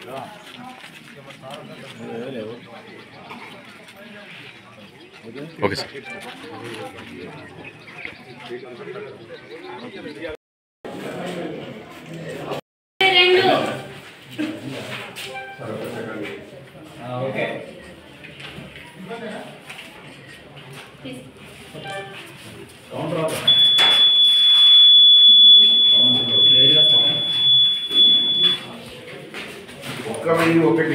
okay sir ఒక్క వెయ్యి ఒకటి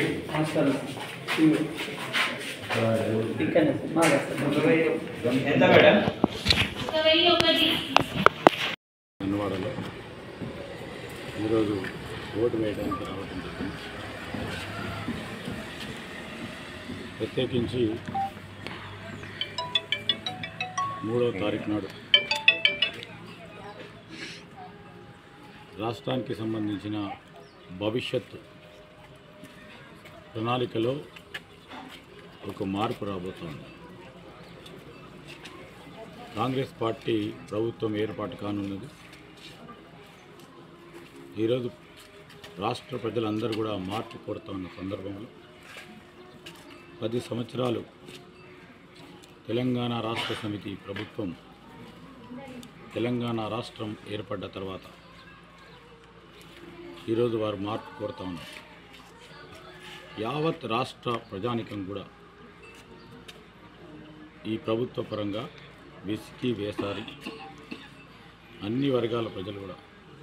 ఎంత మేడం ఒక వెయ్యి ఒకటి అన్నవాడలో ఈరోజు ఓటు వేయడానికి రావడం జరిగింది ప్రత్యేకించి మూడవ తారీఖు నాడు రాష్ట్రానికి సంబంధించిన భవిష్యత్ ప్రణాళికలో ఒక మార్పు రాబోతోంది కాంగ్రెస్ పార్టీ ప్రభుత్వం ఏర్పాటు కానున్నది ఈరోజు రాష్ట్ర ప్రజలందరూ కూడా మార్పు కోరుతా ఉన్న సందర్భంలో పది సంవత్సరాలు తెలంగాణ రాష్ట్ర సమితి ప్రభుత్వం తెలంగాణ రాష్ట్రం ఏర్పడ్డ తర్వాత ఈరోజు వారు మార్పు కోరుతా ఉన్నారు యావత్ రాష్ట్ర ప్రజానికం కూడా ఈ ప్రభుత్వ పరంగా విసికి వేసారి అన్ని వర్గాల ప్రజలు కూడా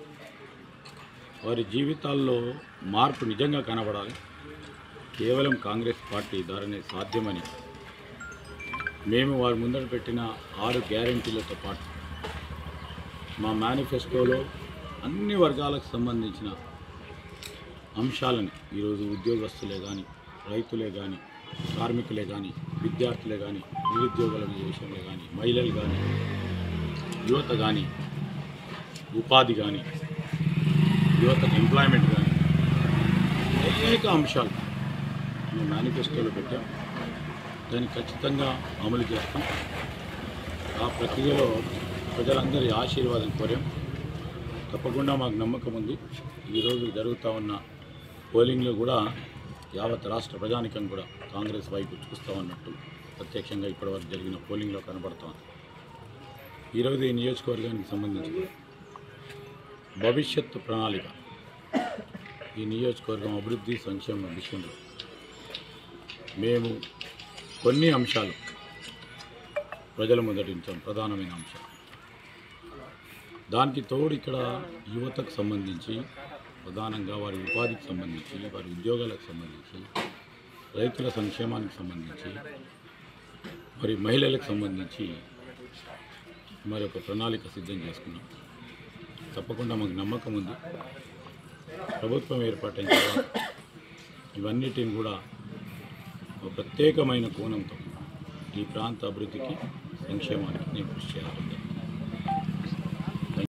వారి జీవితాల్లో మార్పు నిజంగా కనబడాలి కేవలం కాంగ్రెస్ పార్టీ ద్వారానే సాధ్యమని మేము వారి ముందర పెట్టిన ఆరు గ్యారంటీలతో పాటు మా మేనిఫెస్టోలో అన్ని వర్గాలకు సంబంధించిన అంశాలని ఈరోజు ఉద్యోగస్తులే కానీ రైతులే కానీ కార్మికులే కానీ విద్యార్థులే కానీ నిరుద్యోగుల విషయంలో కానీ మహిళలు కానీ యువత కానీ ఉపాధి కానీ యువతకు ఎంప్లాయ్మెంట్ కానీ అనేక అంశాలు మేము మేనిఫెస్టోలో పెట్టాం దాన్ని ఖచ్చితంగా అమలు చేస్తాం ఆ ప్రక్రియలో ప్రజలందరి ఆశీర్వాదం కోరాం తప్పకుండా మాకు నమ్మకం ఉంది ఈరోజు జరుగుతూ ఉన్న పోలింగ్లో కూడా యావత్ రాష్ట్ర ప్రజానికం కూడా కాంగ్రెస్ వైపు చూస్తూ ఉన్నట్టు ప్రత్యక్షంగా ఇప్పటివరకు జరిగిన పోలింగ్లో కనబడుతోంది ఈరోజు ఈ నియోజకవర్గానికి సంబంధించి భవిష్యత్తు ప్రణాళిక ఈ నియోజకవర్గం అభివృద్ధి సంక్షేమ విషయంలో మేము కొన్ని అంశాలు ప్రజల ముందటించాం ప్రధానమైన అంశాలు దానికి తోడు ఇక్కడ యువతకు సంబంధించి ప్రధానంగా వారి ఉపాధికి సంబంధించి వారి ఉద్యోగాలకు సంబంధించి రైతుల సంక్షేమానికి సంబంధించి మరి మహిళలకు సంబంధించి మరి ఒక ప్రణాళిక సిద్ధం చేసుకున్నాం తప్పకుండా మాకు నమ్మకం ఉంది ప్రభుత్వం ఏర్పాటైన తర్వాత ఇవన్నిటిని కూడా ఒక ప్రత్యేకమైన కోణంతో ఈ ప్రాంత అభివృద్ధికి సంక్షేమానికి నేను కృషి చేయాలి